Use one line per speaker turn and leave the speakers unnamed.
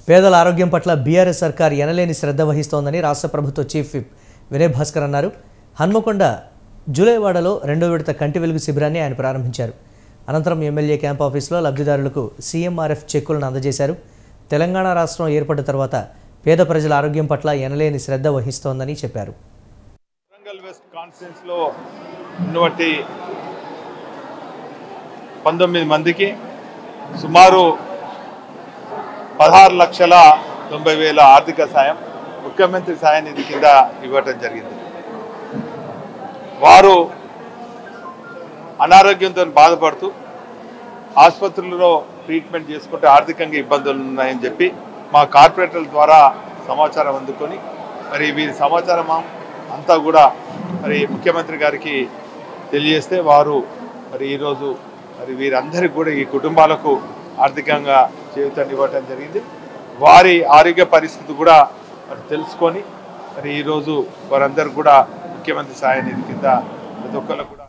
పేదల ఆరోగ్యం పట్ల బీఆర్ఎస్ సర్కార్ ఎనలేని శ్రద్ధ వహిస్తోందని రాష్ట్ర ప్రభుత్వ చీఫ్ విప్ వినయ్ భాస్కర్ అన్నారు హన్మకొండ జూలైవాడలో రెండో విడత కంటి వెలుగు శిబిరాన్ని ఆయన ప్రారంభించారు అనంతరం ఎమ్మెల్యే క్యాంప్ ఆఫీస్లో లబ్ధిదారులకు సీఎంఆర్ఎఫ్ చెక్కులను అందజేశారు తెలంగాణ రాష్ట్రం ఏర్పడిన తర్వాత పేద ప్రజల ఆరోగ్యం పట్ల ఎనలేని శ్రద్ధ వహిస్తోందని చెప్పారు
వరంగల్ వెస్ట్ కాన్స్టిట్యూన్స్లో ఉన్నటువంటి పంతొమ్మిది మందికి సుమారు పదహారు లక్షల తొంభై వేల ఆర్థిక సాయం ముఖ్యమంత్రి సాయ నిధి కింద ఇవ్వటం జరిగింది వారు అనారోగ్యంతో బాధపడుతూ ఆసుపత్రులలో ట్రీట్మెంట్ చేసుకుంటే ఆర్థికంగా ఇబ్బందులు ఉన్నాయని చెప్పి మా కార్పొరేటర్ల ద్వారా సమాచారం అందుకొని మరి వీరి సమాచారం అంతా కూడా మరి ముఖ్యమంత్రి గారికి తెలియజేస్తే వారు మరి ఈరోజు మరి వీరందరికీ కూడా ఈ కుటుంబాలకు ఆర్థికంగా చేయూతని ఇవ్వటం జరిగింది వారి ఆరోగ్య పరిస్థితి కూడా మరి తెలుసుకొని మరి ఈరోజు వారందరూ కూడా ముఖ్యమంత్రి సాయ నిధి కింద ప్రతి ఒక్కరు కూడా